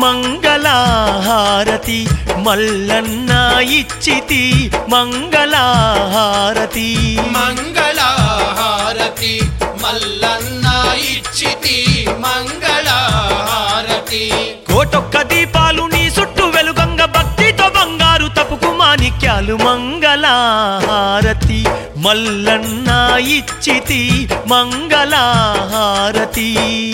మంగళహారతి మల్లన్న ఇచ్చితి మంగళహారతి మంగళహారతి మల్లన్న ఇచ్చితి మంగళహారతి కోటొక్క దీపాలు నీ చుట్టూ వెలుగంగ భక్తితో బంగారు తపుకు మాణిక్యాలు మంగళహారతి మల్లన్న ఇచ్చితి మంగళహారతి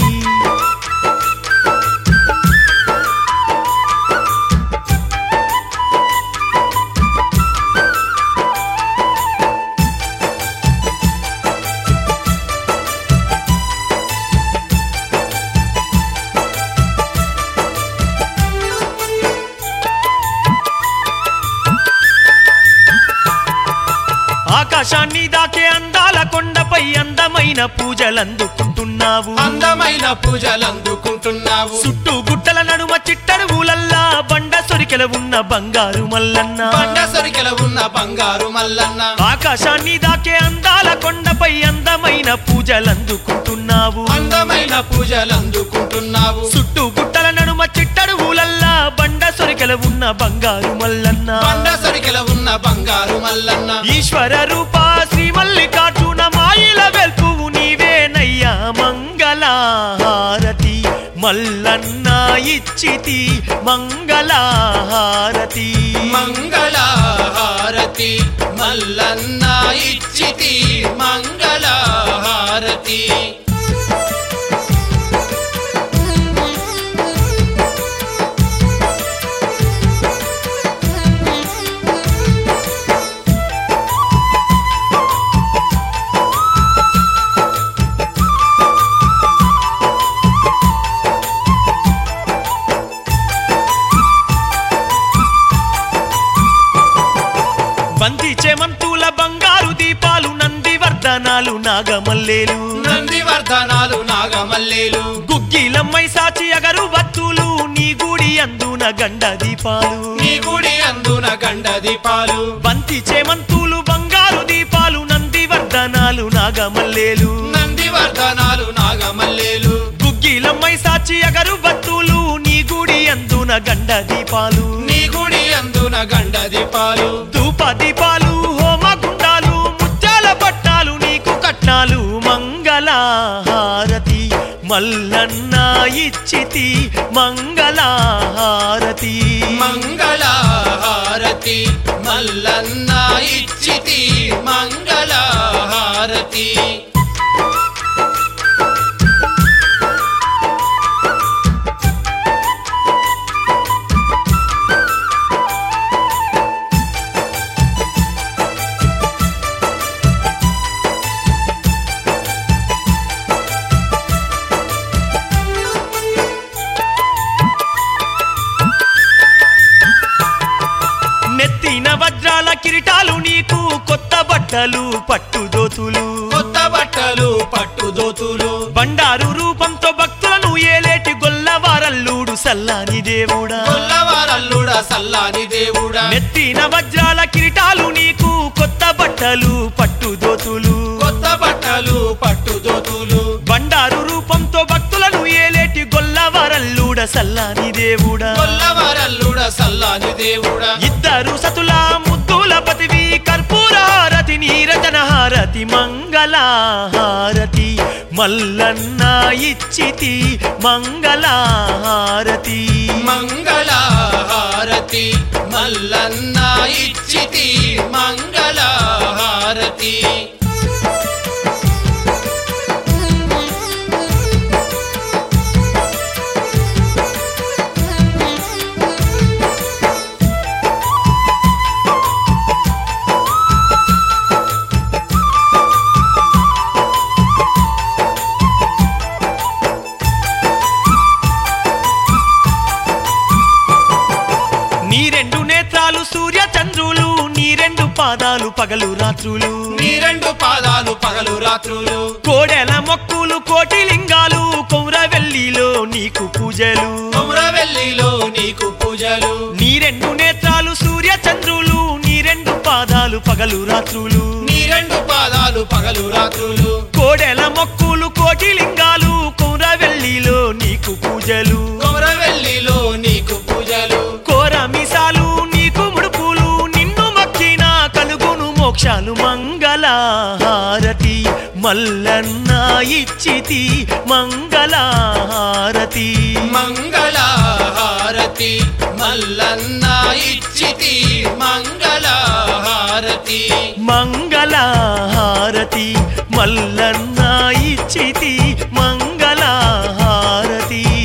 ఆకాశాన్ని దాకే అందాల కొండపై అందమైన పూజలందుకుంటున్నావు అందమైన పూజలందుకుంటున్నావు చుట్టూ గుట్టల నడుమ చిట్టడుగులల్లా బండ సొరికెల ఉన్న బంగారు మల్లన్న బండ సరికెల ఉన్న బంగారు మల్లన్న ఆకాశాన్ని దాకే అందాల కొండపై అందమైన పూజలందుకుంటున్నావు అందమైన పూజలందుకుంటున్నావు చుట్టూ గుట్టల నడుమ చిట్టడుగులల్లా బండ సొరికెల ఉన్న బంగారు మల్లన్న బండ సరికెల ఉన్న బంగారు మల్లన్న ఈశ్వర రూప శ్రీ మల్లికార్జున మాయిల వెల్పువు నీవేనయ్యా మంగళహారతి మల్లన్న ఇచ్చితి మంగళహారతి మంగళహారతి మల్లన్న ఇచ్చితి మంగళహారతి బంతి చేమంతుల బంగారు దీపాలు నంది వర్ధనాలు నాగమల్లేలు నందివర్ధనాలు నాగమల్లేలు గుగ్గిలమ్మై సాచి అగరు భక్తులు నీ గుడి అందున గండ దీపాలు నీ గుడి అందున గండ దీపాలు బంతి చేమంతులు బంగారు దీపాలు నంది వర్ధనాలు నాగమల్లేలు నందివర్ధనాలు నాగమల్లేలు గుగ్గిలమ్మై సాచి అగరు భక్తులు నీ గుడి అందున గండ దీపాలు నీ గుడి అందున గండ దీపాలు ధూప దీపాలు హోమ గుండాలు ముత్యాల పట్టాలు నీకు కట్నాలు మంగళహారతి మల్లన్న ఇచ్చితి మంగళహారతి మంగళహారతి మల్లన్న ఇచ్చితి మంగళహారతి నెత్తిన వజ్రాల కిరీటాలు నీకు కొత్త బట్టలు పట్టుదోతులు కొత్త బట్టలు పట్టుదోతులు బండారు రూపంతో భక్తులను ఏలేటి గొల్లవారల్లుడు సల్లాని దేవుడా కొల్లవారల్లుడ సల్లాని దేవుడా నెత్తిన వజ్రాల కిరీటాలు నీకు కొత్త బట్టలు పట్టుదోతులు కొత్త బట్టలు పట్టుదోతులు బండారు రూపంతో భక్తులను ఏలేటి గొల్లవారల్లుడ సల్లాని దేవుడా కొల్లవారల్లుడ సల్లాని దేవుడా ఇద్దరు సతుల ముద్దుల పతివి కర్పూరహారతి నీరజన హారతి మంగళహారతి మల్లన్న ఇచ్చితి మంగళహారతి మంగళహారతి మల్లన్న ఇచ్చితి మంగళహారతి నీ రెండు నేత్రాలు సూర్య చంద్రులు నీ రెండు పాదాలు పగలు రాత్రులు నీ రెండు పాదాలు పగలు రాత్రులు కోడెల మొక్కులు కోటి లింగాలు కొమ్రవెల్లిలో నీకు పూజలు కొమ్రవెల్లిలో నీకు పూజలు నీ రెండు నేత్రాలు సూర్య చంద్రులు నీ రెండు పాదాలు పగలు రాత్రులు నీ రెండు పాదాలు పగలు రాత్రులు కోడెల మొక్కులు కోటి లింగాలు కొమ్రవెల్లిలో నీకు పూజలు కొమరవెల్లిలో మల్లన్న ఇచ్చితి మంగళహారతి మంగళహారతి మల్లన్న ఇచ్చితి మంగళహారతి మంగళహారతి మల్లన్న ఇచ్చితి మంగళహారతి